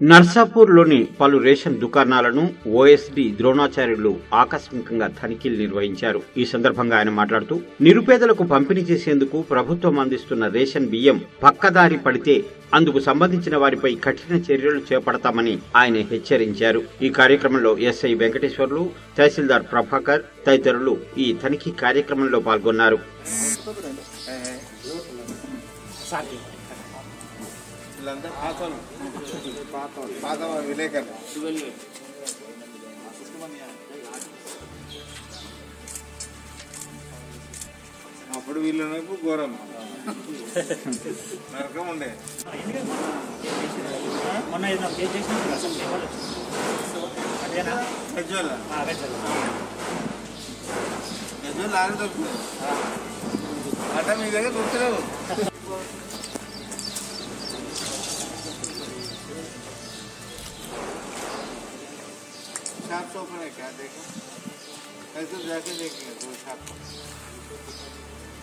నర్సాపూర్లోని పలు రేషన్ దుకాణాలను ఓఎస్డీ ద్రోణాచార్యులు ఆకస్మికంగా తనిఖీలు నిర్వహించారు ఈ సందర్భంగా ఆయన మాట్లాడుతూ నిరుపేదలకు పంపిణీ చేసేందుకు ప్రభుత్వం అందిస్తున్న రేషన్ బియ్యం పక్కదారి పడితే అందుకు సంబంధించిన వారిపై కఠిన చర్యలు చేపడతామని ఆయన హెచ్చరించారు ఈ కార్యక్రమంలో ఎస్ఐ వెంకటేశ్వర్లు తహసీల్దార్ ప్రభాకర్ తదితరులు ఈ తనిఖీ కార్యక్రమంలో పాల్గొన్నారు వీళ్ళంతా పాతోళ్ళు పాత విలేకరులు అప్పుడు వీళ్ళనకు ఘోరం నరకం ఉండే మొన్న ఏదో కేసు చేసినాం కదా అసలు పేపర్లు అదేనా గజ్వల్ల ఆ, అదే సార్ గజ్వల్ల ఆగి దొరుకుతుంది అట్ట మీ దగ్గర దొరుకుతలేవు शॉप ओपन है क्या देखो ऐसे जाके देखेंगे दो शॉप